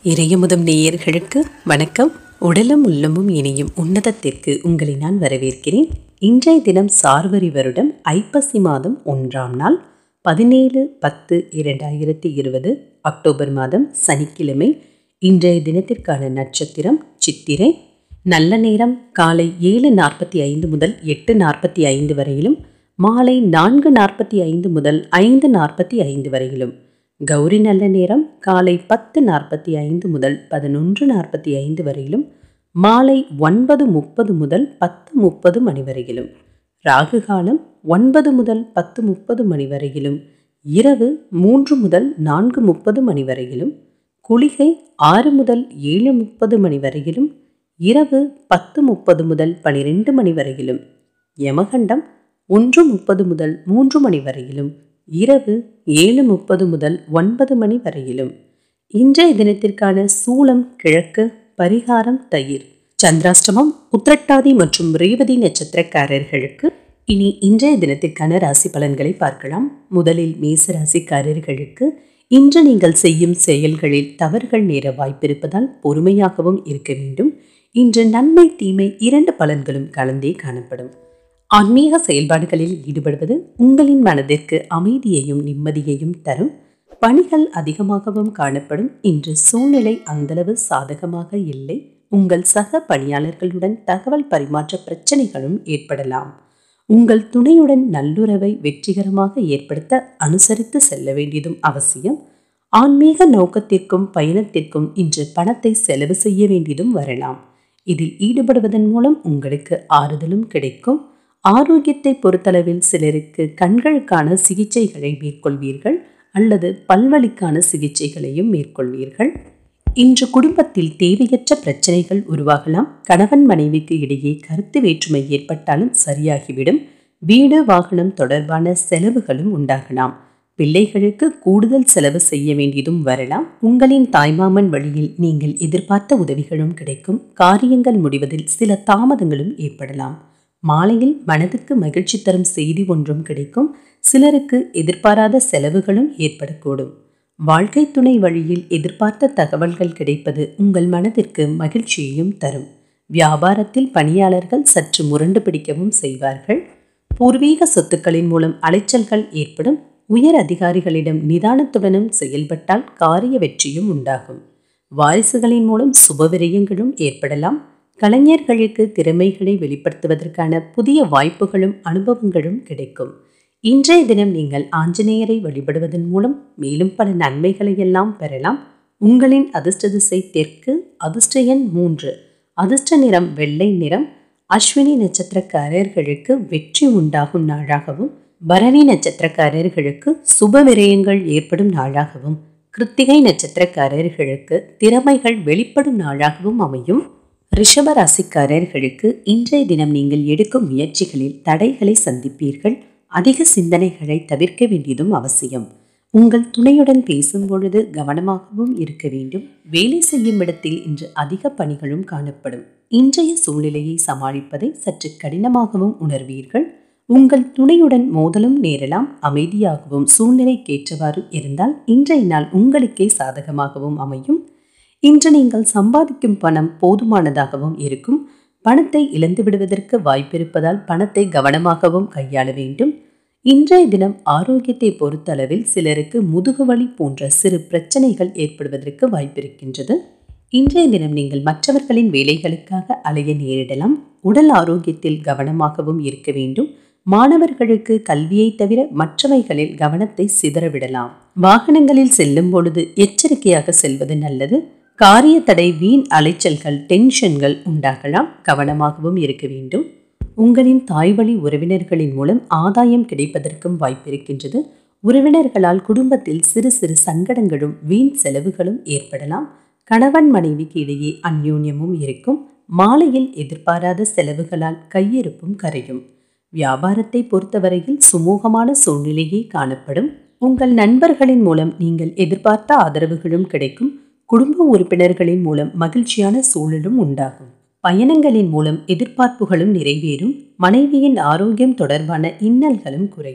இறையமுதம் நேயர்களுக்கு வணக்கம் உடலும் உள்ளமும் இணையும் உன்னதத்திற்கு உங்களை நான் வரவேற்கிறேன் இன்றைய தினம் சார்வரி வருடம் ஐப்பசி மாதம் ஒன்றாம் நாள் பதினேழு பத்து இரண்டாயிரத்தி இருபது அக்டோபர் மாதம் சனிக்கிழமை இன்றைய தினத்திற்கான நட்சத்திரம் சித்திரை நல்ல நேரம் காலை ஏழு நாற்பத்தி ஐந்து முதல் எட்டு நாற்பத்தி ஐந்து வரையிலும் மாலை நான்கு நாற்பத்தி ஐந்து முதல் ஐந்து நாற்பத்தி ஐந்து வரையிலும் கௌரி நல்ல நேரம் காலை பத்து நாற்பத்தி ஐந்து முதல் பதினொன்று நாற்பத்தி ஐந்து வரையிலும் மாலை ஒன்பது முப்பது முதல் பத்து முப்பது மணி வரையிலும் ராகு காலம் ஒன்பது முதல் பத்து முப்பது மணி வரையிலும் இரவு மூன்று முதல் நான்கு முப்பது மணி வரையிலும் குளிகை ஆறு முதல் ஏழு முப்பது மணி வரையிலும் இரவு பத்து முப்பது முதல் பனிரெண்டு மணி வரையிலும் யமகண்டம் ஒன்று முப்பது முதல் மூன்று மணி வரையிலும் இரவு ஏழு முப்பது முதல் ஒன்பது மணி வரையிலும் இன்றைய தினத்திற்கான சூலம் கிழக்கு பரிகாரம் தயிர் சந்திராஷ்டமம் உத்திரட்டாதி மற்றும் ரேவதி நட்சத்திரக்காரர்களுக்கு இனி இன்றைய தினத்திற்கான ராசி பலன்களை பார்க்கலாம் முதலில் மேச ராசிக்காரர்களுக்கு இன்று நீங்கள் செய்யும் செயல்களில் தவறுகள் நேர வாய்ப்பிருப்பதால் பொறுமையாகவும் இருக்க வேண்டும் இன்று நன்மை தீமை இரண்டு பலன்களும் கலந்தே காணப்படும் ஆன்மீக செயல்பாடுகளில் ஈடுபடுவது உங்களின் மனதிற்கு அமைதியையும் நிம்மதியையும் தரும் பணிகள் அதிகமாகவும் காணப்படும் இன்று சூழ்நிலை அந்தளவு சாதகமாக இல்லை உங்கள் சக பணியாளர்களுடன் தகவல் பரிமாற்ற பிரச்சனைகளும் ஏற்படலாம் உங்கள் துணையுடன் நல்லுறவை வெற்றிகரமாக ஏற்படுத்த அனுசரித்து செல்ல வேண்டியதும் அவசியம் ஆன்மீக நோக்கத்திற்கும் பயணத்திற்கும் இன்று பணத்தை செலவு செய்ய வேண்டியதும் வரலாம் இதில் ஈடுபடுவதன் மூலம் உங்களுக்கு ஆறுதலும் கிடைக்கும் ஆரோக்கியத்தை பொறுத்தளவில் சிலருக்கு கண்களுக்கான சிகிச்சைகளை மேற்கொள்வீர்கள் அல்லது பல்வழிக்கான சிகிச்சைகளையும் மேற்கொள்வீர்கள் இன்று குடும்பத்தில் தேவையற்ற பிரச்சனைகள் உருவாகலாம் கணவன் மனைவிக்கு இடையே கருத்து வேற்றுமை ஏற்பட்டாலும் சரியாகிவிடும் வீடு வாகனம் தொடர்பான செலவுகளும் உண்டாகலாம் பிள்ளைகளுக்கு கூடுதல் செலவு செய்ய வேண்டியதும் வரலாம் உங்களின் தாய்மாமன் வழியில் நீங்கள் எதிர்பார்த்த உதவிகளும் கிடைக்கும் காரியங்கள் முடிவதில் சில தாமதங்களும் ஏற்படலாம் மாலையில் மனதுக்கு மகிழ்ச்சி தரும் செய்தி ஒன்றும் கிடைக்கும் சிலருக்கு எதிர்பாராத செலவுகளும் ஏற்படக்கூடும் வாழ்க்கை துணை வழியில் எதிர்பார்த்த தகவல்கள் கிடைப்பது உங்கள் மனதிற்கு மகிழ்ச்சியையும் தரும் வியாபாரத்தில் பணியாளர்கள் சற்று முரண்டு பிடிக்கவும் செய்வார்கள் பூர்வீக சொத்துக்களின் மூலம் அலைச்சல்கள் ஏற்படும் உயர் அதிகாரிகளிடம் நிதானத்துடனும் செயல்பட்டால் காரிய வெற்றியும் உண்டாகும் வாரிசுகளின் மூலம் சுபவிரயங்களும் ஏற்படலாம் கலைஞர்களுக்கு திறமைகளை வெளிப்படுத்துவதற்கான புதிய வாய்ப்புகளும் அனுபவங்களும் கிடைக்கும் இன்றைய தினம் நீங்கள் ஆஞ்சநேயரை வழிபடுவதன் மூலம் மேலும் பல நன்மைகளை எல்லாம் பெறலாம் உங்களின் அதிர்ஷ்ட திசை தெற்கு அதிர்ஷ்ட எண் மூன்று அதிர்ஷ்ட நிறம் வெள்ளை நிறம் அஸ்வினி நட்சத்திரக்காரர்களுக்கு வெற்றி உண்டாகும் நாளாகவும் பரணி நட்சத்திரக்காரர்களுக்கு சுப விரயங்கள் ஏற்படும் நாளாகவும் கிருத்திகை நட்சத்திரக்காரர்களுக்கு திறமைகள் வெளிப்படும் நாளாகவும் அமையும் ரிஷப ராசிக்காரர்களுக்கு இன்றைய தினம் நீங்கள் எடுக்கும் முயற்சிகளில் தடைகளை சந்திப்பீர்கள் அதிக சிந்தனைகளை தவிர்க்க வேண்டியதும் அவசியம் உங்கள் துணையுடன் பேசும் பொழுது கவனமாகவும் இருக்க வேண்டும் வேலை செய்யும் இடத்தில் இன்று அதிக பணிகளும் காணப்படும் இன்றைய சூழ்நிலையை சமாளிப்பதை சற்று கடினமாகவும் உணர்வீர்கள் உங்கள் துணையுடன் மோதலும் நேரலாம் அமைதியாகவும் சூழ்நிலைக்கேற்றவாறு இருந்தால் இன்றைய நாள் உங்களுக்கே சாதகமாகவும் அமையும் இன்று நீங்கள் சம்பாதிக்கும் பணம் போதுமானதாகவும் இருக்கும் பணத்தை இழந்து விடுவதற்கு வாய்ப்பிருப்பதால் பணத்தை கவனமாகவும் கையாள வேண்டும் இன்றைய தினம் ஆரோக்கியத்தை பொறுத்தளவில் சிலருக்கு முதுகுவலி போன்ற சிறு பிரச்சனைகள் ஏற்படுவதற்கு வாய்ப்பிருக்கின்றது இன்றைய தினம் நீங்கள் மற்றவர்களின் வேலைகளுக்காக அலைய நேரிடலாம் உடல் ஆரோக்கியத்தில் கவனமாகவும் இருக்க வேண்டும் மாணவர்களுக்கு கல்வியை தவிர மற்றவைகளில் கவனத்தை சிதறவிடலாம் வாகனங்களில் செல்லும் பொழுது எச்சரிக்கையாக செல்வது நல்லது காரிய தடை வீண் அலைச்சல்கள் டென்ஷன்கள் உண்டாகலாம் கவனமாகவும் இருக்க வேண்டும் உங்களின் தாய்வழி உறவினர்களின் மூலம் ஆதாயம் கிடைப்பதற்கும் வாய்ப்பிருக்கின்றது உறவினர்களால் குடும்பத்தில் சிறு சிறு சங்கடங்களும் வீண் செலவுகளும் ஏற்படலாம் கணவன் மனைவிக்கு இடையே அந்யோன்யமும் இருக்கும் மாலையில் எதிர்பாராத செலவுகளால் கையிருப்பும் கரையும் வியாபாரத்தை பொறுத்தவரையில் சுமூகமான சூழ்நிலையே காணப்படும் உங்கள் நண்பர்களின் மூலம் நீங்கள் எதிர்பார்த்த ஆதரவுகளும் கிடைக்கும் குடும்ப உறுப்பினர்களின் மூலம் மகிழ்ச்சியான சூழலும் உண்டாகும் பயணங்களின் மூலம் எதிர்பார்ப்புகளும் நிறைவேறும் மனைவியின் ஆரோக்கியம் தொடர்பான இன்னல்களும் குறையும்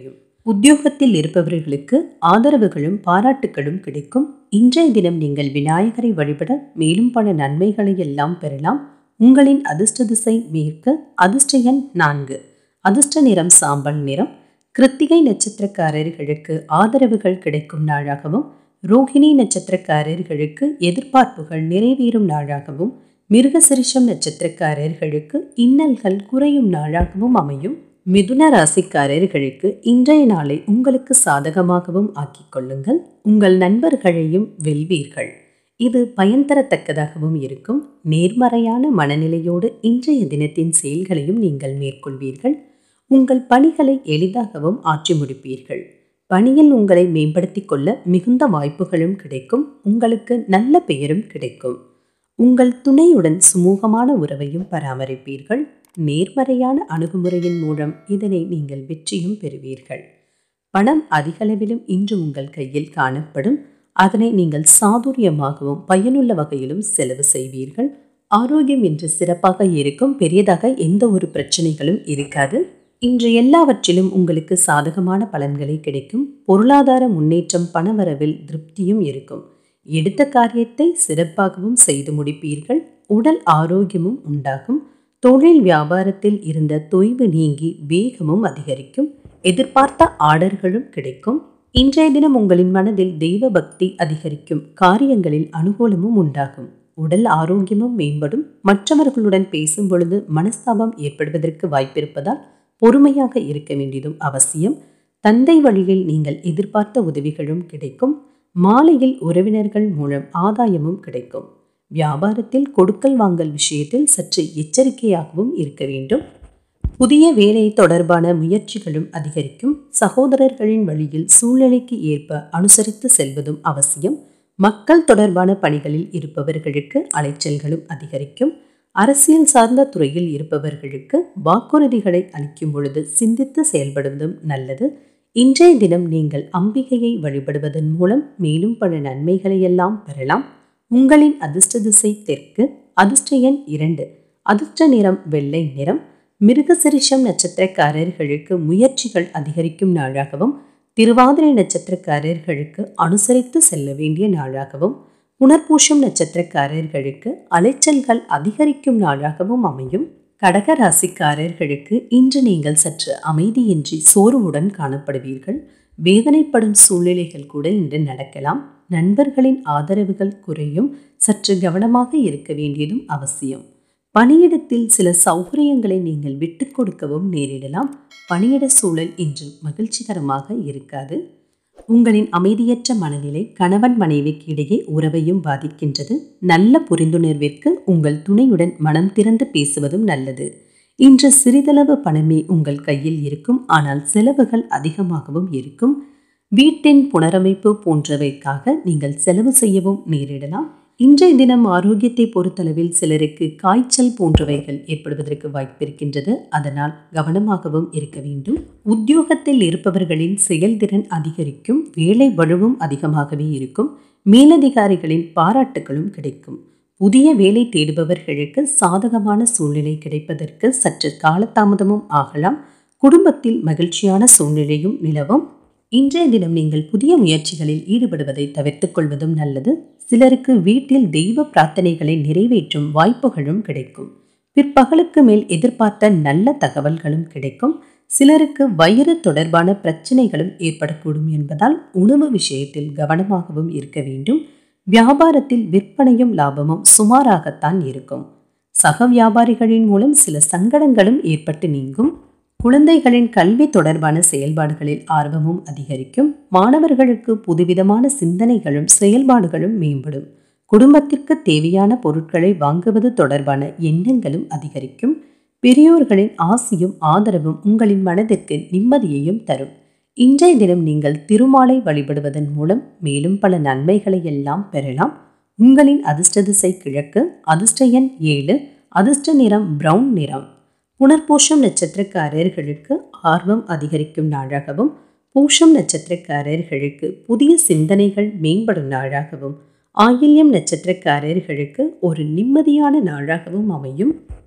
உத்தியோகத்தில் இருப்பவர்களுக்கு ஆதரவுகளும் பாராட்டுகளும் கிடைக்கும் இன்றைய தினம் நீங்கள் விநாயகரை வழிபட மேலும் பல நன்மைகளை எல்லாம் பெறலாம் உங்களின் அதிர்ஷ்ட திசை மேற்கு அதிர்ஷ்ட எண் நான்கு அதிர்ஷ்ட நிறம் சாம்பல் நிறம் கிருத்திகை நட்சத்திரக்காரர்களுக்கு ஆதரவுகள் கிடைக்கும் நாளாகவும் ரோஹிணி நட்சத்திரக்காரர்களுக்கு எதிர்பார்ப்புகள் நிறைவேறும் நாளாகவும் மிருகசிரிஷம் நட்சத்திரக்காரர்களுக்கு இன்னல்கள் குறையும் நாளாகவும் அமையும் மிதுன ராசிக்காரர்களுக்கு இன்றைய நாளை உங்களுக்கு சாதகமாகவும் ஆக்கிக் கொள்ளுங்கள் உங்கள் நண்பர்களையும் வெல்வீர்கள் இது பயன் தரத்தக்கதாகவும் இருக்கும் நேர்மறையான மனநிலையோடு இன்றைய தினத்தின் செயல்களையும் நீங்கள் மேற்கொள்வீர்கள் உங்கள் பணிகளை எளிதாகவும் ஆற்றி முடிப்பீர்கள் பணியில் உங்களை மேம்படுத்திக் கொள்ள மிகுந்த வாய்ப்புகளும் கிடைக்கும் உங்களுக்கு நல்ல பெயரும் கிடைக்கும் உங்கள் துணையுடன் சுமூகமான உறவையும் பராமரிப்பீர்கள் நேர்மறையான அணுகுமுறையின் மூலம் இதனை நீங்கள் வெற்றியும் பெறுவீர்கள் பணம் அதிகளவிலும் இன்று உங்கள் கையில் காணப்படும் அதனை நீங்கள் சாதுரியமாகவும் பயனுள்ள வகையிலும் செலவு செய்வீர்கள் ஆரோக்கியம் இன்று சிறப்பாக இருக்கும் பெரியதாக எந்த ஒரு பிரச்சனைகளும் இருக்காது இன்று எல்லாவற்றிலும் உங்களுக்கு சாதகமான பலன்களை கிடைக்கும் பொருளாதார முன்னேற்றம் பணவரவில் திருப்தியும் இருக்கும் எடுத்த காரியத்தை சிறப்பாகவும் செய்து முடிப்பீர்கள் உடல் ஆரோக்கியமும் உண்டாகும் தொழில் வியாபாரத்தில் இருந்த தொய்வு நீங்கி வேகமும் அதிகரிக்கும் எதிர்பார்த்த ஆர்டர்களும் கிடைக்கும் இன்றைய தினம் உங்களின் மனதில் தெய்வ பக்தி அதிகரிக்கும் காரியங்களில் அனுகூலமும் உண்டாகும் உடல் ஆரோக்கியமும் மேம்படும் மற்றவர்களுடன் பேசும் பொழுது மனஸ்தாபம் ஏற்படுவதற்கு வாய்ப்பிருப்பதால் பொறுமையாக இருக்க வேண்டியதும் அவசியம் தந்தை வழியில் நீங்கள் எதிர்பார்த்த உதவிகளும் கிடைக்கும் மாலையில் உறவினர்கள் மூலம் ஆதாயமும் கிடைக்கும் வியாபாரத்தில் கொடுக்கல் வாங்கல் விஷயத்தில் சற்று எச்சரிக்கையாகவும் இருக்க வேண்டும் புதிய வேலை தொடர்பான முயற்சிகளும் அதிகரிக்கும் சகோதரர்களின் வழியில் சூழ்நிலைக்கு ஏற்ப அனுசரித்து செல்வதும் அவசியம் மக்கள் தொடர்பான பணிகளில் இருப்பவர்களுக்கு அலைச்சல்களும் அதிகரிக்கும் அரசியல் சார்ந்த துறையில் இருப்பவர்களுக்கு வாக்குறுதிகளை அளிக்கும் பொழுது சிந்தித்து செயல்படுவதும் நல்லது இன்றைய தினம் நீங்கள் அம்பிகையை வழிபடுவதன் மூலம் மேலும் பல நன்மைகளை எல்லாம் பெறலாம் உங்களின் அதிர்ஷ்ட திசை தெற்கு அதிர்ஷ்ட எண் இரண்டு அதிர்ஷ்ட நிறம் வெள்ளை நிறம் மிருகசிரிஷம் நட்சத்திரக்காரர்களுக்கு முயற்சிகள் அதிகரிக்கும் நாளாகவும் திருவாதிரை நட்சத்திரக்காரர்களுக்கு அனுசரித்து செல்ல வேண்டிய நாளாகவும் புனர்பூஷம் நட்சத்திரக்காரர்களுக்கு அலைச்சல்கள் அதிகரிக்கும் நாளாகவும் அமையும் கடக ராசிக்காரர்களுக்கு இன்று நீங்கள் சற்று அமைதியின்றி சோர்வுடன் காணப்படுவீர்கள் வேதனைப்படும் சூழ்நிலைகள் கூட இன்று நடக்கலாம் நண்பர்களின் ஆதரவுகள் குறையும் சற்று கவனமாக இருக்க வேண்டியதும் அவசியம் பணியிடத்தில் சில சௌகரியங்களை நீங்கள் விட்டு கொடுக்கவும் நேரிடலாம் பணியிட சூழல் இன்று மகிழ்ச்சிகரமாக இருக்காது உங்களின் அமைதியற்ற மனநிலை கணவன் மனைவிக்கு இடையே உறவையும் பாதிக்கின்றது நல்ல புரிந்துணர்விற்கு உங்கள் துணையுடன் மனம் திறந்து பேசுவதும் நல்லது இன்று சிறிதளவு பணமே உங்கள் கையில் இருக்கும் ஆனால் செலவுகள் அதிகமாகவும் இருக்கும் வீட்டின் புனரமைப்பு போன்றவைக்காக நீங்கள் செலவு செய்யவும் நேரிடலாம் இன்றைய தினம் ஆரோக்கியத்தை பொறுத்தளவில் சிலருக்கு காய்ச்சல் போன்றவைகள் ஏற்படுவதற்கு வாய்ப்பிருக்கின்றது அதனால் கவனமாகவும் இருக்க வேண்டும் உத்தியோகத்தில் இருப்பவர்களின் செயல்திறன் அதிகரிக்கும் வேலை வலுவும் அதிகமாகவே இருக்கும் மேலதிகாரிகளின் பாராட்டுகளும் கிடைக்கும் புதிய வேலை தேடுபவர்களுக்கு சாதகமான சூழ்நிலை கிடைப்பதற்கு சற்று காலதாமதமும் ஆகலாம் குடும்பத்தில் மகிழ்ச்சியான சூழ்நிலையும் நிலவும் இன்றைய தினம் நீங்கள் புதிய முயற்சிகளில் ஈடுபடுவதை தவிர்த்துக் கொள்வதும் நல்லது சிலருக்கு வீட்டில் தெய்வ பிரார்த்தனைகளை நிறைவேற்றும் வாய்ப்புகளும் கிடைக்கும் பிற்பகலுக்கு மேல் எதிர்பார்த்த நல்ல தகவல்களும் கிடைக்கும் சிலருக்கு வயிறு தொடர்பான பிரச்சனைகளும் ஏற்படக்கூடும் என்பதால் உணவு விஷயத்தில் கவனமாகவும் இருக்க வேண்டும் வியாபாரத்தில் விற்பனையும் லாபமும் சுமாராகத்தான் இருக்கும் சக வியாபாரிகளின் மூலம் சில சங்கடங்களும் ஏற்பட்டு நீங்கும் குழந்தைகளின் கல்வி தொடர்பான செயல்பாடுகளில் ஆர்வமும் அதிகரிக்கும் மாணவர்களுக்கு புதுவிதமான சிந்தனைகளும் செயல்பாடுகளும் மேம்படும் குடும்பத்திற்கு தேவையான பொருட்களை வாங்குவது தொடர்பான எண்ணங்களும் அதிகரிக்கும் பெரியோர்களின் ஆசியும் ஆதரவும் உங்களின் மனதிற்கு நிம்மதியையும் தரும் இன்றைய தினம் நீங்கள் திருமாலை வழிபடுவதன் மூலம் மேலும் பல நன்மைகளை எல்லாம் பெறலாம் உங்களின் அதிர்ஷ்ட திசை கிழக்கு அதிர்ஷ்ட எண் ஏழு அதிர்ஷ்ட நிறம் பிரவுன் நிறம் புனர்பூஷம் நட்சத்திரக்காரர்களுக்கு ஆர்வம் அதிகரிக்கும் நாளாகவும் பூஷம் நட்சத்திரக்காரர்களுக்கு புதிய சிந்தனைகள் மேம்படும் நாளாகவும் ஆயில்யம் நட்சத்திரக்காரர்களுக்கு ஒரு நிம்மதியான நாளாகவும் அமையும்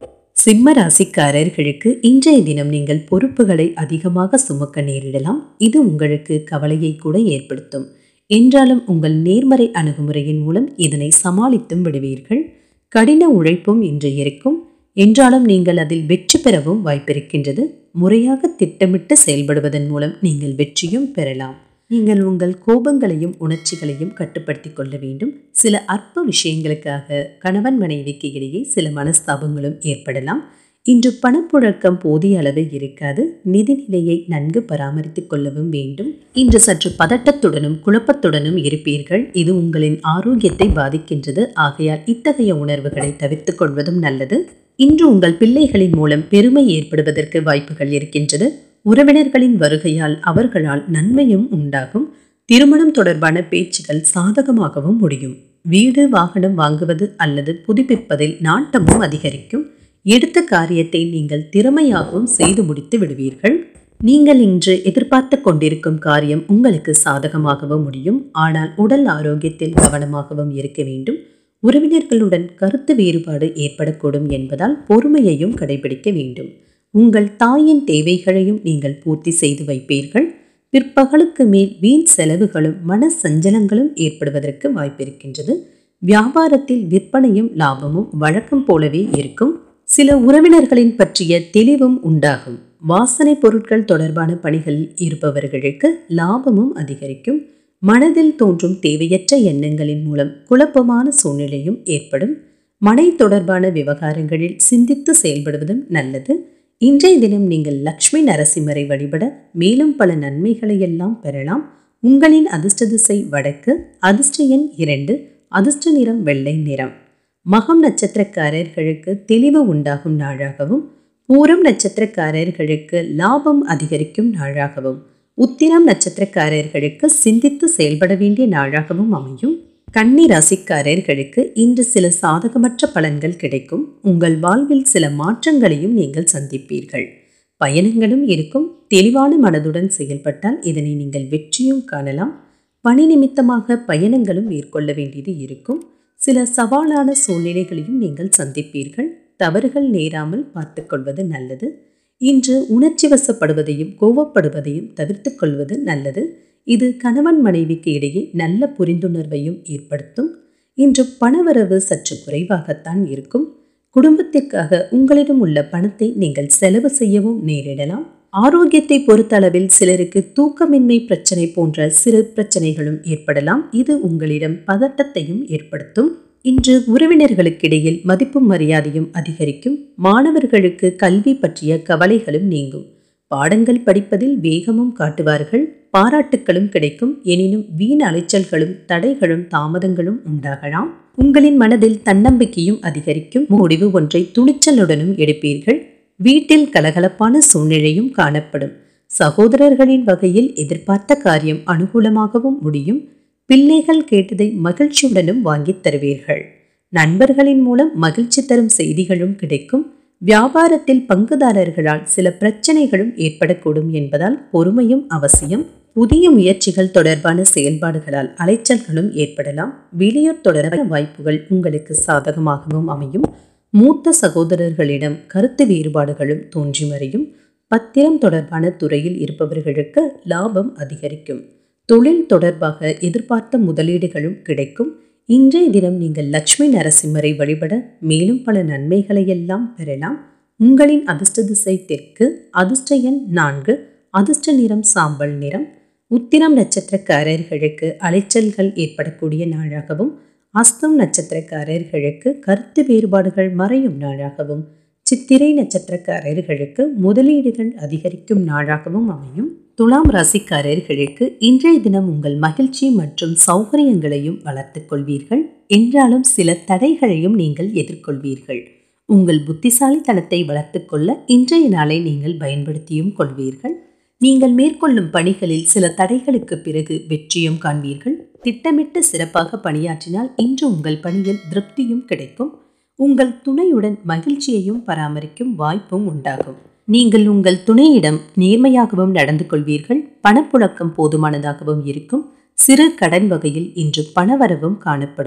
சிம்ம ராசிக்காரர்களுக்கு இன்றைய தினம் நீங்கள் பொறுப்புகளை அதிகமாக சுமக்க நேரிடலாம் இது உங்களுக்கு கவலையை கூட ஏற்படுத்தும் என்றாலும் உங்கள் நேர்மறை அணுகுமுறையின் மூலம் இதனை சமாளித்தும் விடுவீர்கள் கடின உழைப்பும் இன்று இருக்கும் என்றாலும் நீங்கள் அதில் வெற்றி பெறவும் வாய்ப்பிருக்கின்றது முறையாக திட்டமிட்டு செயல்படுவதன் மூலம் நீங்கள் வெற்றியும் பெறலாம் நீங்கள் உங்கள் கோபங்களையும் உணர்ச்சிகளையும் கட்டுப்படுத்திக் கொள்ள வேண்டும் சில அற்ப விஷயங்களுக்காக கணவன் மனைவிக்கு இடையே சில மனஸ்தாபங்களும் ஏற்படலாம் இன்று பணப்புழக்கம் போதிய அளவு இருக்காது நிதிநிலையை நன்கு பராமரித்துக் கொள்ளவும் வேண்டும் இன்று சற்று பதட்டத்துடனும் குழப்பத்துடனும் இருப்பீர்கள் இது உங்களின் ஆரோக்கியத்தை பாதிக்கின்றது ஆகையால் இத்தகைய உணர்வுகளை தவிர்த்துக் கொள்வதும் நல்லது இன்று உங்கள் பிள்ளைகளின் மூலம் பெருமை ஏற்படுவதற்கு வாய்ப்புகள் இருக்கின்றது உறவினர்களின் வருகையால் அவர்களால் நன்மையும் உண்டாகும் திருமணம் தொடர்பான பேச்சுகள் சாதகமாகவும் முடியும் வீடு வாகனம் வாங்குவது அல்லது புதுப்பிப்பதில் நாட்டமும் அதிகரிக்கும் எடுத்த காரியத்தை நீங்கள் திறமையாகவும் செய்து முடித்து விடுவீர்கள் நீங்கள் இன்று எதிர்பார்த்து கொண்டிருக்கும் காரியம் உங்களுக்கு சாதகமாகவும் முடியும் ஆனால் உடல் ஆரோக்கியத்தில் கவனமாகவும் இருக்க வேண்டும் உறவினர்களுடன் கருத்து வேறுபாடு ஏற்படக்கூடும் என்பதால் பொறுமையையும் கடைபிடிக்க வேண்டும் உங்கள் தாயின் தேவைகளையும் நீங்கள் பூர்த்தி செய்து வைப்பீர்கள் பிற்பகலுக்கு மேல் வீண் செலவுகளும் மன சஞ்சலங்களும் ஏற்படுவதற்கு வாய்ப்பிருக்கின்றது வியாபாரத்தில் விற்பனையும் லாபமும் வழக்கம் போலவே இருக்கும் சில உறவினர்களின் பற்றிய தெளிவும் உண்டாகும் வாசனை பொருட்கள் தொடர்பான பணிகளில் இருப்பவர்களுக்கு லாபமும் அதிகரிக்கும் மனதில் தோன்றும் தேவையற்ற எண்ணங்களின் மூலம் குழப்பமான சூழ்நிலையும் ஏற்படும் மனை தொடர்பான விவகாரங்களில் சிந்தித்து செயல்படுவதும் நல்லது இன்றைய தினம் நீங்கள் லக்ஷ்மி நரசிம்மரை வழிபட மேலும் பல நன்மைகளை எல்லாம் பெறலாம் உங்களின் அதிர்ஷ்ட திசை வடக்கு அதிர்ஷ்ட எண் இரண்டு அதிர்ஷ்ட நிறம் வெள்ளை நிறம் மகம் நட்சத்திரக்காரர்களுக்கு தெளிவு உண்டாகும் நாளாகவும் பூரம் நட்சத்திரக்காரர்களுக்கு லாபம் அதிகரிக்கும் நாளாகவும் உத்திரம் நட்சத்திரக்காரர்களுக்கு சிந்தித்து செயல்பட வேண்டிய நாளாகவும் அமையும் கன்னி ராசிக்காரர்களுக்கு இன்று சில சாதகமற்ற பலன்கள் கிடைக்கும் உங்கள் வாழ்வில் சில மாற்றங்களையும் நீங்கள் சந்திப்பீர்கள் பயணங்களும் இருக்கும் தெளிவான மனதுடன் செயல்பட்டால் இதனை நீங்கள் வெற்றியும் காணலாம் பணி நிமித்தமாக பயணங்களும் மேற்கொள்ள வேண்டியது இருக்கும் சில சவாலான சூழ்நிலைகளையும் நீங்கள் சந்திப்பீர்கள் தவறுகள் நேராமல் பார்த்துக்கொள்வது நல்லது இன்று உணர்ச்சி வசப்படுவதையும் கோவப்படுவதையும் தவிர்த்து கொள்வது நல்லது இது கணவன் மனைவிக்கு இடையே நல்ல புரிந்துணர்வையும் ஏற்படுத்தும் இன்று பணவரவு சற்று குறைவாகத்தான் இருக்கும் குடும்பத்திற்காக உங்களிடம் உள்ள பணத்தை நீங்கள் செலவு செய்யவும் நேரிடலாம் ஆரோக்கியத்தை பொறுத்தளவில் சிலருக்கு தூக்கமின்மை பிரச்சனை போன்ற சிறு பிரச்சனைகளும் ஏற்படலாம் இது உங்களிடம் பதட்டத்தையும் ஏற்படுத்தும் இன்று உறவினர்களுக்கிடையில் மதிப்பும் மரியாதையும் அதிகரிக்கும் மாணவர்களுக்கு கல்வி பற்றிய கவலைகளும் நீங்கும் பாடங்கள் படிப்பதில் வேகமும் காட்டுவார்கள் பாராட்டுக்களும் கிடைக்கும் எனினும் வீண் அலைச்சல்களும் தடைகளும் தாமதங்களும் உண்டாகலாம் உங்களின் மனதில் தன்னம்பிக்கையும் அதிகரிக்கும் முடிவு ஒன்றை துணிச்சலுடனும் எடுப்பீர்கள் வீட்டில் கலகலப்பான சூழ்நிலையும் காணப்படும் சகோதரர்களின் வகையில் எதிர்பார்த்த காரியம் அனுகூலமாகவும் முடியும் பிள்ளைகள் கேட்டதை மகிழ்ச்சியுடனும் வாங்கித் தருவீர்கள் நண்பர்களின் மூலம் மகிழ்ச்சி தரும் செய்திகளும் கிடைக்கும் வியாபாரத்தில் பங்குதாரர்களால் சில பிரச்சனைகளும் ஏற்படக்கூடும் என்பதால் பொறுமையும் அவசியம் புதிய முயற்சிகள் தொடர்பான செயல்பாடுகளால் அலைச்சல்களும் ஏற்படலாம் வெளியூர் தொடர்பான வாய்ப்புகள் உங்களுக்கு சாதகமாகவும் அமையும் மூத்த சகோதரர்களிடம் கருத்து வேறுபாடுகளும் தோன்றி மறையும் பத்திரம் தொடர்பான துறையில் இருப்பவர்களுக்கு லாபம் அதிகரிக்கும் தொழில் தொடர்பாக எதிர்பார்த்த முதலீடுகளும் கிடைக்கும் இன்றைய தினம் நீங்கள் லக்ஷ்மி நரசிம்மரை வழிபட மேலும் பல நன்மைகளையெல்லாம் பெறலாம் உங்களின் அதிர்ஷ்ட திசை தெற்கு அதிர்ஷ்ட எண் நான்கு அதிர்ஷ்ட நிறம் சாம்பல் நிறம் உத்திரம் நட்சத்திரக்காரர்களுக்கு அலைச்சல்கள் ஏற்படக்கூடிய நாளாகவும் அஸ்தம் நட்சத்திரக்காரர்களுக்கு கருத்து வேறுபாடுகள் மறையும் நாளாகவும் சித்திரை நட்சத்திரக்காரர்களுக்கு முதலீடுகள் அதிகரிக்கும் நாளாகவும் அமையும் துலாம் ராசிக்காரர்களுக்கு இன்றைய தினம் உங்கள் மகிழ்ச்சி மற்றும் சௌகரியங்களையும் வளர்த்துக் கொள்வீர்கள் என்றாலும் சில தடைகளையும் நீங்கள் எதிர்கொள்வீர்கள் உங்கள் புத்திசாலித்தனத்தை வளர்த்துக்கொள்ள இன்றைய நாளை நீங்கள் பயன்படுத்தியும் கொள்வீர்கள் நீங்கள் மேற்கொள்ளும் பணிகளில் சில தடைகளுக்கு பிறகு வெற்றியும் காண்பீர்கள் திட்டமிட்டு சிறப்பாக பணியாற்றினால் இன்று உங்கள் பணியில் திருப்தியும் கிடைக்கும் உங்கள் துணையுடன் மகிழ்ச்சியையும் பராமரிக்கும் வாய்ப்பும் உண்டாகும் நீங்கள் உங்கள் துணையிடம் நேர்மையாகவும் நடந்து கொள்வீர்கள் பணப்புழக்கம் போதுமானதாகவும் இருக்கும் சிறு கடன் வகையில் இன்று பணவரவும் காணப்படும்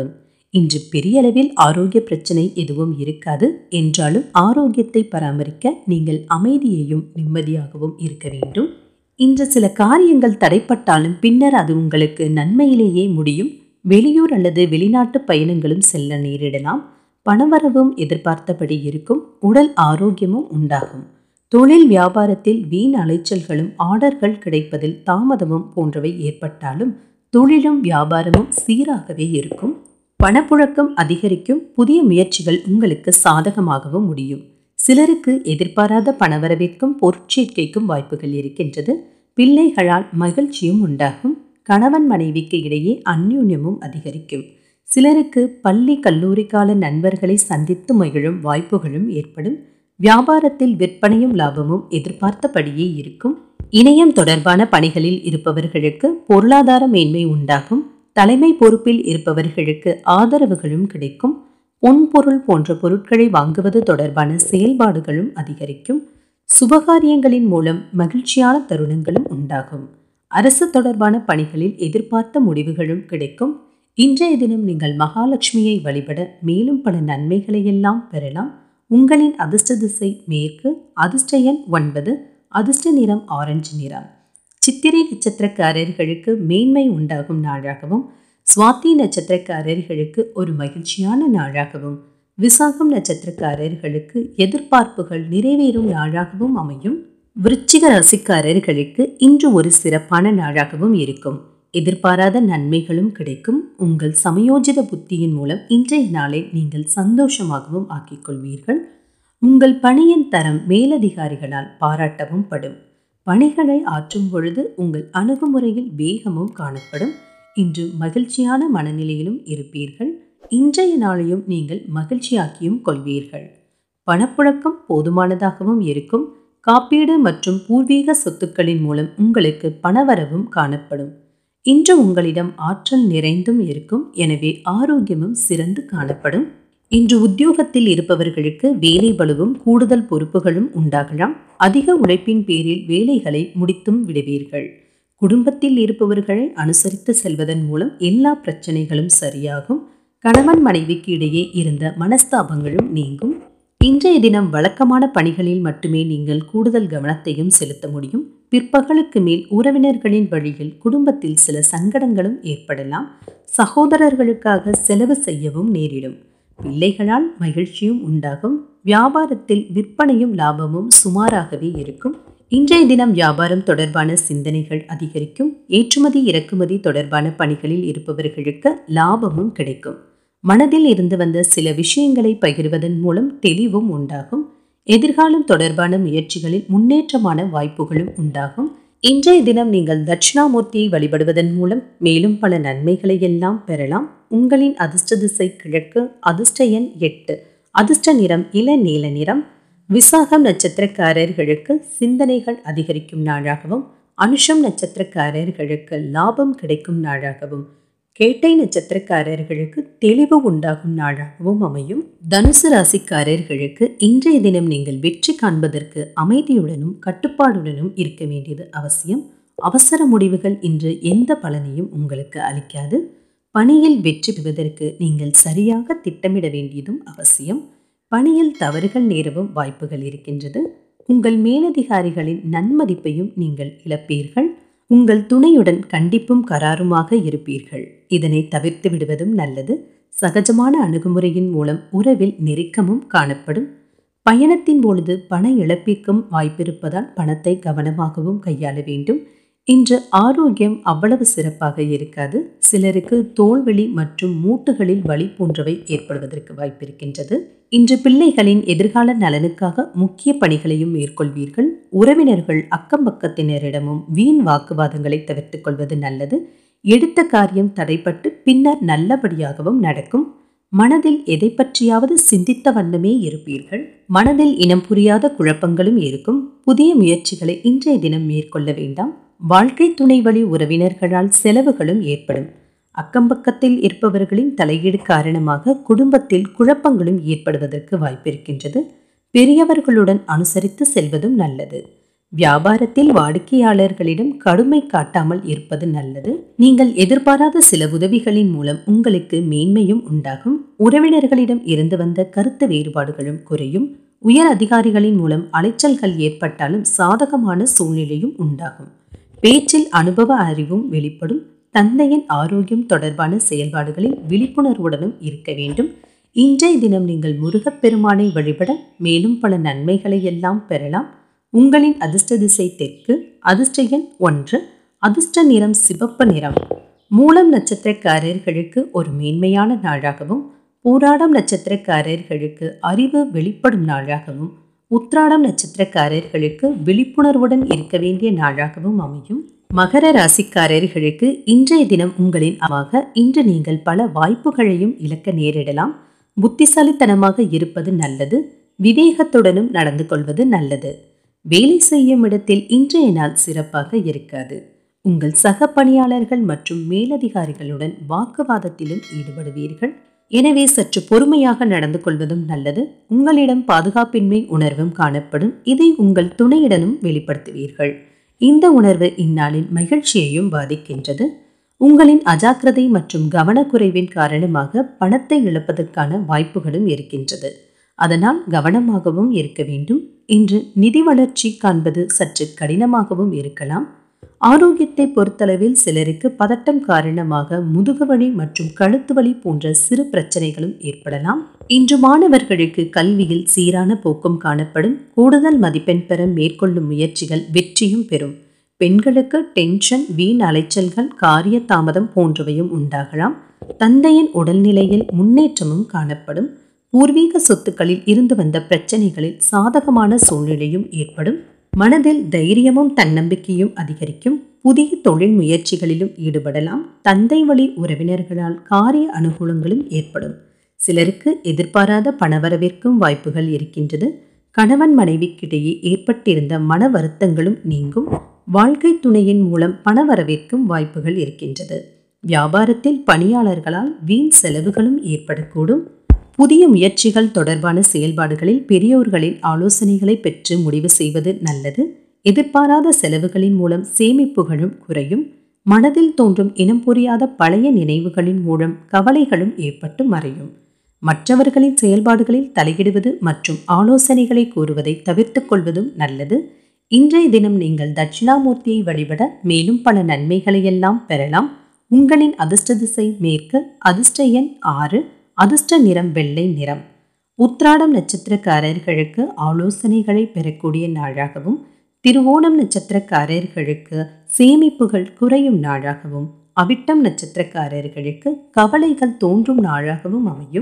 இன்று பெரிய அளவில் ஆரோக்கிய பிரச்சனை எதுவும் இருக்காது என்றாலும் ஆரோக்கியத்தை பராமரிக்க நீங்கள் அமைதியையும் நிம்மதியாகவும் இருக்க வேண்டும் இன்று சில காரியங்கள் தடைப்பட்டாலும் பின்னர் அது உங்களுக்கு நன்மையிலேயே முடியும் வெளியூர் அல்லது வெளிநாட்டு பயணங்களும் செல்ல நேரிடலாம் பணவரவும் எதிர்பார்த்தபடி இருக்கும் உடல் ஆரோக்கியமும் உண்டாகும் தொழில் வியாபாரத்தில் வீண் அலைச்சல்களும் ஆர்டர்கள் கிடைப்பதில் தாமதமும் போன்றவை ஏற்பட்டாலும் தொழிலும் வியாபாரமும் சீராகவே இருக்கும் பணப்புழக்கம் அதிகரிக்கும் புதிய முயற்சிகள் உங்களுக்கு சாதகமாகவும் முடியும் சிலருக்கு எதிர்பாராத பணவரவிற்கும் பொருட்சேர்க்கைக்கும் வாய்ப்புகள் இருக்கின்றது பிள்ளைகளால் மகிழ்ச்சியும் உண்டாகும் கணவன் மனைவிக்கு இடையே அந்யோன்யமும் அதிகரிக்கும் சிலருக்கு பள்ளி கல்லூரி கால நண்பர்களை சந்தித்து மகிழும் வாய்ப்புகளும் ஏற்படும் வியாபாரத்தில் விற்பனையும் லாபமும் எதிர்பார்த்தபடியே இருக்கும் இணையம் தொடர்பான பணிகளில் இருப்பவர்களுக்கு பொருளாதார மேன்மை உண்டாகும் தலைமை பொறுப்பில் இருப்பவர்களுக்கு ஆதரவுகளும் கிடைக்கும் பொன்பொருள் போன்ற பொருட்களை வாங்குவது தொடர்பான செயல்பாடுகளும் அதிகரிக்கும் சுபகாரியங்களின் மூலம் மகிழ்ச்சியான தருணங்களும் உண்டாகும் அரசு தொடர்பான பணிகளில் எதிர்பார்த்த முடிவுகளும் கிடைக்கும் இன்றைய தினம் நீங்கள் மகாலட்சுமியை வழிபட மேலும் பல நன்மைகளை எல்லாம் பெறலாம் உங்களின் அதிர்ஷ்ட திசை மேற்கு அதிர்ஷ்ட எண் ஒன்பது அதிர்ஷ்ட நிறம் ஆரஞ்சு நிறம் சித்திரை நட்சத்திரக்காரர்களுக்கு மேன்மை உண்டாகும் நாளாகவும் சுவாதி நட்சத்திரக்காரர்களுக்கு ஒரு மகிழ்ச்சியான நாளாகவும் விசாகம் நட்சத்திரக்காரர்களுக்கு எதிர்பார்ப்புகள் நிறைவேறும் நாளாகவும் அமையும் விருச்சிக ராசிக்காரர்களுக்கு இன்று ஒரு சிறப்பான நாளாகவும் இருக்கும் எதிர்பாராத நன்மைகளும் கிடைக்கும் உங்கள் சமயோஜித புத்தியின் மூலம் இன்றைய நாளை நீங்கள் சந்தோஷமாகவும் ஆக்கிக் கொள்வீர்கள் உங்கள் பணியின் தரம் மேலதிகாரிகளால் பாராட்டவும் படும் பணிகளை ஆற்றும் பொழுது உங்கள் அணுகுமுறையில் வேகமும் காணப்படும் இன்று மகிழ்ச்சியான மனநிலையிலும் இருப்பீர்கள் இன்றைய நாளையும் நீங்கள் மகிழ்ச்சியாக்கியும் கொள்வீர்கள் பணப்புழக்கம் போதுமானதாகவும் இருக்கும் காப்பீடு மற்றும் பூர்வீக சொத்துக்களின் மூலம் உங்களுக்கு பணவரவும் காணப்படும் இன்று உங்களிடம் ஆற்றல் நிறைந்தும் இருக்கும் எனவே ஆரோக்கியமும் சிறந்து காணப்படும் இன்று உத்தியோகத்தில் இருப்பவர்களுக்கு வேலை பளுவும் கூடுதல் பொறுப்புகளும் உண்டாகலாம் அதிக உழைப்பின் பேரில் வேலைகளை முடித்தும் விடுவீர்கள் குடும்பத்தில் இருப்பவர்களை அனுசரித்து செல்வதன் மூலம் எல்லா பிரச்சனைகளும் சரியாகும் கணவன் மனைவிக்கு இடையே இருந்த மனஸ்தாபங்களும் நீங்கும் இன்றைய தினம் வழக்கமான பணிகளில் மட்டுமே நீங்கள் கூடுதல் கவனத்தையும் செலுத்த முடியும் பிற்பகலுக்கு மேல் உறவினர்களின் வழியில் குடும்பத்தில் சில சங்கடங்களும் ஏற்படலாம் சகோதரர்களுக்காக செலவு செய்யவும் நேரிடும் பிள்ளைகளால் மகிழ்ச்சியும் உண்டாகும் வியாபாரத்தில் விற்பனையும் லாபமும் சுமாராகவே இருக்கும் இன்றைய தினம் வியாபாரம் தொடர்பான சிந்தனைகள் அதிகரிக்கும் ஏற்றுமதி இறக்குமதி தொடர்பான பணிகளில் இருப்பவர்களுக்கு லாபமும் கிடைக்கும் மனதில் இருந்து வந்த சில விஷயங்களை பகிர்வதன் மூலம் தெளிவும் உண்டாகும் எதிர்காலம் தொடர்பான முயற்சிகளில் முன்னேற்றமான வாய்ப்புகளும் உண்டாகும் இன்றைய தினம் நீங்கள் தட்சிணாமூர்த்தியை வழிபடுவதன் மூலம் மேலும் பல நன்மைகளை எல்லாம் பெறலாம் உங்களின் அதிர்ஷ்ட திசை கிழக்கு அதிர்ஷ்ட எண் எட்டு அதிர்ஷ்ட நிறம் இள நீல நிறம் விசாகம் நட்சத்திரக்காரர்களுக்கு சிந்தனைகள் அதிகரிக்கும் நாளாகவும் அனுஷம் நட்சத்திரக்காரர்களுக்கு லாபம் கிடைக்கும் நாளாகவும் கேட்டை நட்சத்திரக்காரர்களுக்கு தெளிவு உண்டாகும் நாளாகவும் அமையும் தனுசு ராசிக்காரர்களுக்கு இன்றைய தினம் நீங்கள் வெற்றி காண்பதற்கு அமைதியுடனும் கட்டுப்பாடுடனும் இருக்க வேண்டியது அவசியம் அவசர முடிவுகள் இன்று எந்த பலனையும் உங்களுக்கு அளிக்காது பணியில் வெற்றி பெறுவதற்கு நீங்கள் சரியாக திட்டமிட வேண்டியதும் அவசியம் பணியில் தவறுகள் நேரவும் வாய்ப்புகள் இருக்கின்றது உங்கள் மேலதிகாரிகளின் நன்மதிப்பையும் நீங்கள் இழப்பீர்கள் உங்கள் துணையுடன் கண்டிப்பும் கராருமாக இருப்பீர்கள் இதனை தவிர்த்து விடுவதும் நல்லது சகஜமான அணுகுமுறையின் மூலம் உறவில் நெருக்கமும் காணப்படும் பயணத்தின் பொழுது பண இழப்பிற்கும் வாய்ப்பிருப்பதால் பணத்தை கவனமாகவும் கையாள வேண்டும் இன்று ஆரோக்கியம் அவ்வளவு சிறப்பாக இருக்காது சிலருக்கு தோல்வெளி மற்றும் மூட்டுகளில் வலி போன்றவை ஏற்படுவதற்கு வாய்ப்பிருக்கின்றது இன்று பிள்ளைகளின் எதிர்கால நலனுக்காக முக்கிய பணிகளையும் மேற்கொள்வீர்கள் உறவினர்கள் அக்கம் பக்கத்தினரிடமும் வீண் வாக்குவாதங்களை தவிர்த்துக் கொள்வது நல்லது எடுத்த காரியம் தடைப்பட்டு பின்னர் நல்லபடியாகவும் நடக்கும் மனதில் எதை பற்றியாவது சிந்தித்த வண்ணமே இருப்பீர்கள் மனதில் இனம் புரியாத குழப்பங்களும் இருக்கும் புதிய முயற்சிகளை இன்றைய தினம் மேற்கொள்ள வேண்டாம் வாழ்க்கை துணை வழி உறவினர்களால் செலவுகளும் ஏற்படும் அக்கம்பக்கத்தில் இருப்பவர்களின் தலையீடு காரணமாக குடும்பத்தில் குழப்பங்களும் ஏற்படுவதற்கு வாய்ப்பிருக்கின்றது பெரியவர்களுடன் அனுசரித்து செல்வதும் நல்லது வியாபாரத்தில் வாடிக்கையாளர்களிடம் கடுமை காட்டாமல் இருப்பது நல்லது நீங்கள் எதிர்பாராத சில உதவிகளின் மூலம் உங்களுக்கு மேன்மையும் உண்டாகும் உறவினர்களிடம் இருந்து வந்த கருத்து வேறுபாடுகளும் குறையும் உயர் அதிகாரிகளின் மூலம் அலைச்சல்கள் ஏற்பட்டாலும் சாதகமான சூழ்நிலையும் உண்டாகும் பேச்சில் அனுபவ அறிவும் வெளிப்படும் தந்தையின் ஆரோக்கியம் தொடர்பான செயல்பாடுகளில் விழிப்புணர்வுடனும் இருக்க வேண்டும் இன்றைய தினம் நீங்கள் முருகப்பெருமானை வழிபட மேலும் பல நன்மைகளை எல்லாம் பெறலாம் உங்களின் அதிர்ஷ்ட திசை தெற்கு அதிர்ஷ்ட எண் ஒன்று அதிர்ஷ்ட நிறம் சிவப்பு நிறம் மூலம் நட்சத்திரக்காரர்களுக்கு ஒரு மேன்மையான நாளாகவும் பூராடம் நட்சத்திரக்காரர்களுக்கு அறிவு வெளிப்படும் நாளாகவும் உத்ராடம் நட்சத்திரக்காரர்களுக்கு விழிப்புணர்வுடன் இருக்க வேண்டிய நாளாகவும் அமையும் மகர ராசிக்காரர்களுக்கு இன்றைய தினம் உங்களின் அமாக இன்று நீங்கள் பல வாய்ப்புகளையும் இழக்க நேரிடலாம் புத்திசாலித்தனமாக இருப்பது நல்லது விவேகத்துடனும் நடந்து கொள்வது நல்லது வேலை செய்யும் இடத்தில் இன்றைய நாள் சிறப்பாக இருக்காது உங்கள் சக பணியாளர்கள் மற்றும் மேலதிகாரிகளுடன் வாக்குவாதத்திலும் ஈடுபடுவீர்கள் எனவே சற்று பொறுமையாக நடந்து கொள்வதும் நல்லது உங்களிடம் பாதுகாப்பின்மை உணர்வும் காணப்படும் இதை உங்கள் துணையுடனும் வெளிப்படுத்துவீர்கள் இந்த உணர்வு இந்நாளின் மகிழ்ச்சியையும் பாதிக்கின்றது உங்களின் அஜாக்கிரதை மற்றும் கவனக்குறைவின் காரணமாக பணத்தை இழப்பதற்கான வாய்ப்புகளும் இருக்கின்றது அதனால் கவனமாகவும் இருக்க வேண்டும் இன்று நிதி வளர்ச்சி காண்பது சற்று கடினமாகவும் இருக்கலாம் ஆரோக்கியத்தை பொறுத்தளவில் சிலருக்கு பதட்டம் காரணமாக முதுகுவலி மற்றும் கழுத்து வலி போன்ற சிறு பிரச்சனைகளும் ஏற்படலாம் இன்று மாணவர்களுக்கு கல்வியில் சீரான போக்கும் காணப்படும் கூடுதல் மதிப்பெண் பெற மேற்கொள்ளும் முயற்சிகள் வெற்றியும் பெறும் பெண்களுக்கு டென்ஷன் வீண் அலைச்சல்கள் காரிய தாமதம் போன்றவையும் உண்டாகலாம் தந்தையின் உடல்நிலையில் முன்னேற்றமும் காணப்படும் பூர்வீக சொத்துக்களில் இருந்து வந்த பிரச்சனைகளில் சாதகமான சூழ்நிலையும் ஏற்படும் மனதில் தைரியமும் தன்னம்பிக்கையும் அதிகரிக்கும் புதிய தொழில் முயற்சிகளிலும் ஈடுபடலாம் தந்தை வழி உறவினர்களால் காரிய அனுகூலங்களும் ஏற்படும் சிலருக்கு எதிர்பாராத பணவரவிற்கும் வாய்ப்புகள் இருக்கின்றது கணவன் மனைவிக்கிடையே ஏற்பட்டிருந்த மன வருத்தங்களும் நீங்கும் வாழ்க்கை துணையின் மூலம் பணவரவிற்கும் வாய்ப்புகள் இருக்கின்றது வியாபாரத்தில் பணியாளர்களால் வீண் செலவுகளும் ஏற்படக்கூடும் புதிய முயற்சிகள் தொடர்பான செயல்பாடுகளில் பெரியோர்களின் ஆலோசனைகளை பெற்று முடிவு செய்வது நல்லது எதிர்பாராத செலவுகளின் மூலம் சேமிப்புகளும் குறையும் மனதில் தோன்றும் இனம் புரியாத பழைய நினைவுகளின் மூலம் கவலைகளும் ஏற்பட்டு மறையும் மற்றவர்களின் செயல்பாடுகளில் தலையிடுவது மற்றும் ஆலோசனைகளை கூறுவதை தவிர்த்து கொள்வதும் நல்லது இன்றைய தினம் நீங்கள் தட்சிணாமூர்த்தியை வழிபட மேலும் பல நன்மைகளையெல்லாம் பெறலாம் உங்களின் அதிர்ஷ்ட திசை மேற்கு அதிர்ஷ்ட எண் ஆறு அதிர்ஷ்ட நிறம் வெள்ளை நிறம் உத்ராடம் நட்சத்திரக்காரர்களுக்கு ஆலோசனைகளை பெறக்கூடிய நாளாகவும் திருவோணம் நட்சத்திரக்காரர்களுக்கு சேமிப்புகள் குறையும் நாளாகவும் அவிட்டம் நட்சத்திரக்காரர்களுக்கு கவலைகள் தோன்றும் நாளாகவும் அமையும்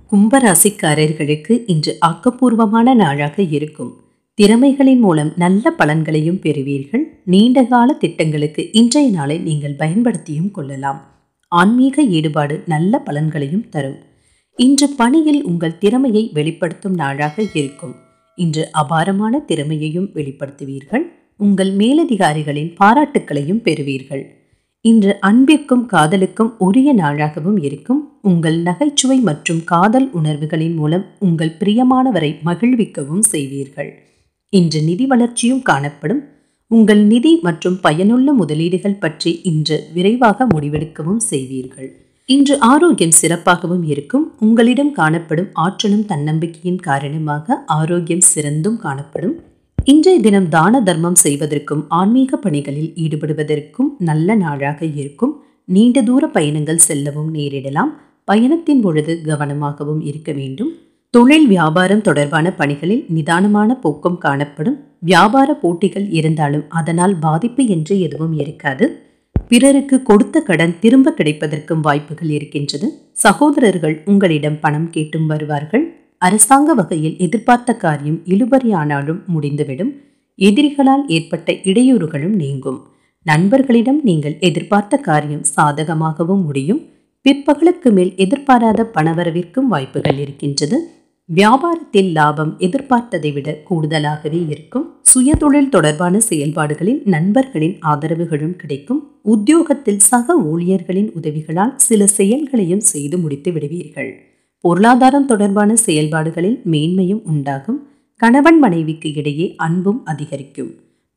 கும்பராசிக்காரர்களுக்கு இன்று ஆக்கப்பூர்வமான நாளாக இருக்கும் திறமைகளின் மூலம் நல்ல பலன்களையும் பெறுவீர்கள் நீண்டகால திட்டங்களுக்கு இன்றைய நாளை நீங்கள் பயன்படுத்தியும் கொள்ளலாம் ஆன்மீக ஈடுபாடு நல்ல பலன்களையும் தரும் இன்று பணியில் உங்கள் திறமையை வெளிப்படுத்தும் நாளாக இருக்கும் இன்று அபாரமான திறமையையும் வெளிப்படுத்துவீர்கள் உங்கள் மேலதிகாரிகளின் பாராட்டுக்களையும் பெறுவீர்கள் இன்று அன்பிற்கும் காதலுக்கும் உரிய நாளாகவும் இருக்கும் உங்கள் நகைச்சுவை மற்றும் காதல் உணர்வுகளின் மூலம் உங்கள் பிரியமானவரை மகிழ்விக்கவும் செய்வீர்கள் இன்று நிதி வளர்ச்சியும் காணப்படும் உங்கள் நிதி மற்றும் பயனுள்ள முதலீடுகள் பற்றி இன்று விரைவாக முடிவெடுக்கவும் செய்வீர்கள் இன்று ஆரோக்கியம் சிறப்பாகவும் இருக்கும் உங்களிடம் காணப்படும் ஆற்றலும் தன்னம்பிக்கையின் காரணமாக ஆரோக்கியம் சிறந்தும் காணப்படும் இன்றைய தினம் தான தர்மம் செய்வதற்கும் ஆன்மீக பணிகளில் ஈடுபடுவதற்கும் நல்ல நாளாக இருக்கும் நீண்ட தூர பயணங்கள் செல்லவும் நேரிடலாம் பயணத்தின் பொழுது கவனமாகவும் இருக்க வேண்டும் தொழில் வியாபாரம் தொடர்பான பணிகளில் நிதானமான போக்கும் காணப்படும் வியாபார போட்டிகள் இருந்தாலும் அதனால் பாதிப்பு என்று எதுவும் இருக்காது பிறருக்கு கொடுத்த கடன் திரும்ப கிடைப்பதற்கும் வாய்ப்புகள் இருக்கின்றது சகோதரர்கள் உங்களிடம் பணம் கேட்டும் வருவார்கள் அரசாங்க வகையில் எதிர்பார்த்த காரியம் இழுபறியானாலும் முடிந்துவிடும் எதிரிகளால் ஏற்பட்ட இடையூறுகளும் நீங்கும் நண்பர்களிடம் நீங்கள் எதிர்பார்த்த காரியம் சாதகமாகவும் முடியும் பிற்பகலுக்கு மேல் எதிர்பாராத பணவரவிற்கும் வாய்ப்புகள் இருக்கின்றது வியாபாரத்தில் லாபம் எதிர்பார்த்ததை விட கூடுதலாகவே இருக்கும் சுயதொழில் தொடர்பான செயல்பாடுகளில் நண்பர்களின் ஆதரவுகளும் கிடைக்கும் உத்தியோகத்தில் சக ஊழியர்களின் உதவிகளால் சில செயல்களையும் செய்து முடித்து விடுவீர்கள் பொருளாதாரம் தொடர்பான செயல்பாடுகளில் மேன்மையும் உண்டாகும் கணவன் மனைவிக்கு இடையே அன்பும் அதிகரிக்கும்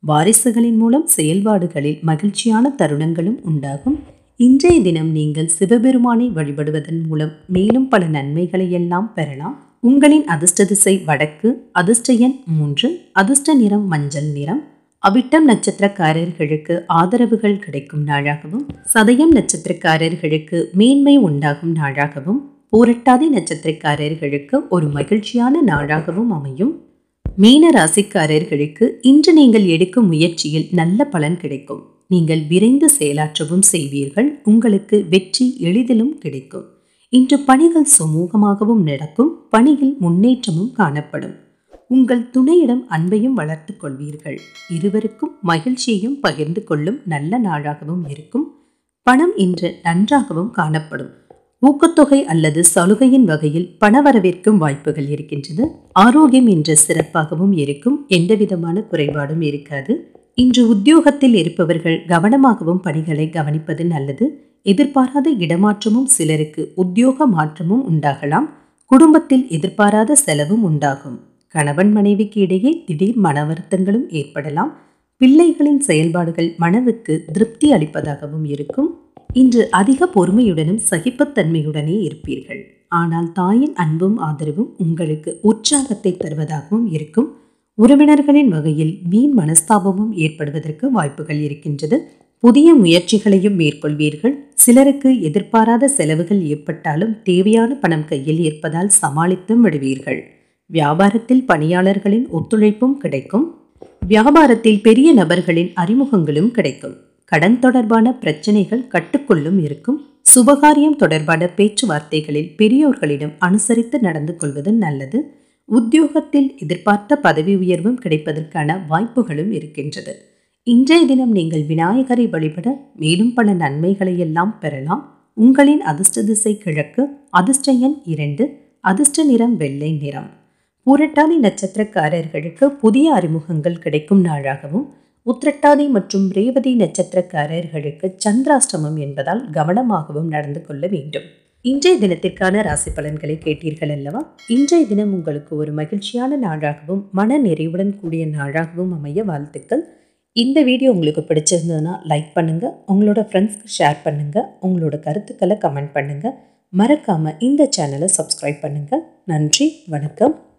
வாரிசுகளின் மூலம் செயல்பாடுகளில் மகிழ்ச்சியான தருணங்களும் உண்டாகும் இன்றைய தினம் நீங்கள் சிவபெருமானை வழிபடுவதன் மூலம் மேலும் பல நன்மைகளை எல்லாம் பெறலாம் உங்களின் அதிர்ஷ்ட திசை வடக்கு அதிர்ஷ்ட எண் மூன்று அதிர்ஷ்ட நிறம் மஞ்சள் நிறம் அவிட்டம் நட்சத்திரக்காரர்களுக்கு ஆதரவுகள் கிடைக்கும் நாளாகவும் சதயம் நட்சத்திரக்காரர்களுக்கு மேன்மை உண்டாகும் நாளாகவும் பூரட்டாதி நட்சத்திரக்காரர்களுக்கு ஒரு மகிழ்ச்சியான நாளாகவும் அமையும் மீன ராசிக்காரர்களுக்கு இன்று நீங்கள் எடுக்கும் முயற்சியில் நல்ல பலன் கிடைக்கும் நீங்கள் விரைந்து செயலாற்றவும் செய்வீர்கள் உங்களுக்கு வெற்றி எளிதிலும் கிடைக்கும் இன்று பணிகள் சுமூகமாகவும் நடக்கும் பணியில் முன்னேற்றமும் காணப்படும் உங்கள் துணையிடம் அன்பையும் வளர்த்து கொள்வீர்கள் இருவருக்கும் மகிழ்ச்சியையும் பகிர்ந்து கொள்ளும் நல்ல நாளாகவும் இருக்கும் பணம் இன்று நன்றாகவும் காணப்படும் ஊக்கத்தொகை அல்லது சலுகையின் வகையில் பணவரவிற்கும் வாய்ப்புகள் இருக்கின்றது ஆரோக்கியம் இன்று சிறப்பாகவும் இருக்கும் எந்தவிதமான குறைபாடும் இருக்காது இன்று உத்தியோகத்தில் இருப்பவர்கள் கவனமாகவும் பணிகளை கவனிப்பது நல்லது எதிர்பாராத இடமாற்றமும் சிலருக்கு உத்தியோக மாற்றமும் உண்டாகலாம் குடும்பத்தில் எதிர்பாராத செலவும் உண்டாகும் கணவன் மனைவிக்கு இடையே திடீர் மன வருத்தங்களும் ஏற்படலாம் பிள்ளைகளின் செயல்பாடுகள் மனதுக்கு திருப்தி அளிப்பதாகவும் இருக்கும் இன்று அதிக பொறுமையுடனும் சகிப்புத்தன்மையுடனே இருப்பீர்கள் ஆனால் தாயின் அன்பும் ஆதரவும் உங்களுக்கு உற்சாகத்தை தருவதாகவும் இருக்கும் உறவினர்களின் வகையில் வீண் மனஸ்தாபமும் ஏற்படுவதற்கு வாய்ப்புகள் இருக்கின்றது புதிய முயற்சிகளையும் மேற்கொள்வீர்கள் சிலருக்கு எதிர்பாராத செலவுகள் ஏற்பட்டாலும் தேவையான பணம் கையில் இருப்பதால் சமாளித்தும் விடுவீர்கள் வியாபாரத்தில் பணியாளர்களின் ஒத்துழைப்பும் கிடைக்கும் வியாபாரத்தில் பெரிய நபர்களின் அறிமுகங்களும் கிடைக்கும் கடன் தொடர்பான பிரச்சனைகள் கட்டுக்குள்ளும் இருக்கும் சுபகாரியம் தொடர்பான பேச்சுவார்த்தைகளில் பெரியோர்களிடம் அனுசரித்து நடந்து கொள்வது நல்லது உத்தியோகத்தில் எதிர்பார்த்த பதவி உயர்வும் கிடைப்பதற்கான வாய்ப்புகளும் இருக்கின்றது இன்றைய தினம் நீங்கள் விநாயகரை வழிபட மேலும் பல நன்மைகளை எல்லாம் பெறலாம் உங்களின் அதிர்ஷ்ட திசை கிழக்கு அதிர்ஷ்ட எண் இரண்டு அதிர்ஷ்ட நிறம் வெள்ளை நிறம் பூரட்டாதி நட்சத்திரக்காரர்களுக்கு புதிய அறிமுகங்கள் கிடைக்கும் நாளாகவும் உத்திரட்டாதி மற்றும் ரேவதி நட்சத்திரக்காரர்களுக்கு சந்திராஷ்டமம் என்பதால் கவனமாகவும் நடந்து கொள்ள வேண்டும் இன்றைய தினத்திற்கான ராசி பலன்களை கேட்டீர்கள் அல்லவா இன்றைய தினம் உங்களுக்கு ஒரு மகிழ்ச்சியான நாளாகவும் மன நிறைவுடன் கூடிய நாளாகவும் அமைய வாழ்த்துக்கள் இந்த வீடியோ உங்களுக்கு பிடிச்சிருந்ததுன்னா லைக் பண்ணுங்கள் உங்களோட ஃப்ரெண்ட்ஸ்க்கு ஷேர் பண்ணுங்கள் உங்களோட கருத்துக்களை கமெண்ட் பண்ணுங்கள் மறக்காமல் இந்த சேனலை சப்ஸ்கிரைப் பண்ணுங்கள் நன்றி வணக்கம்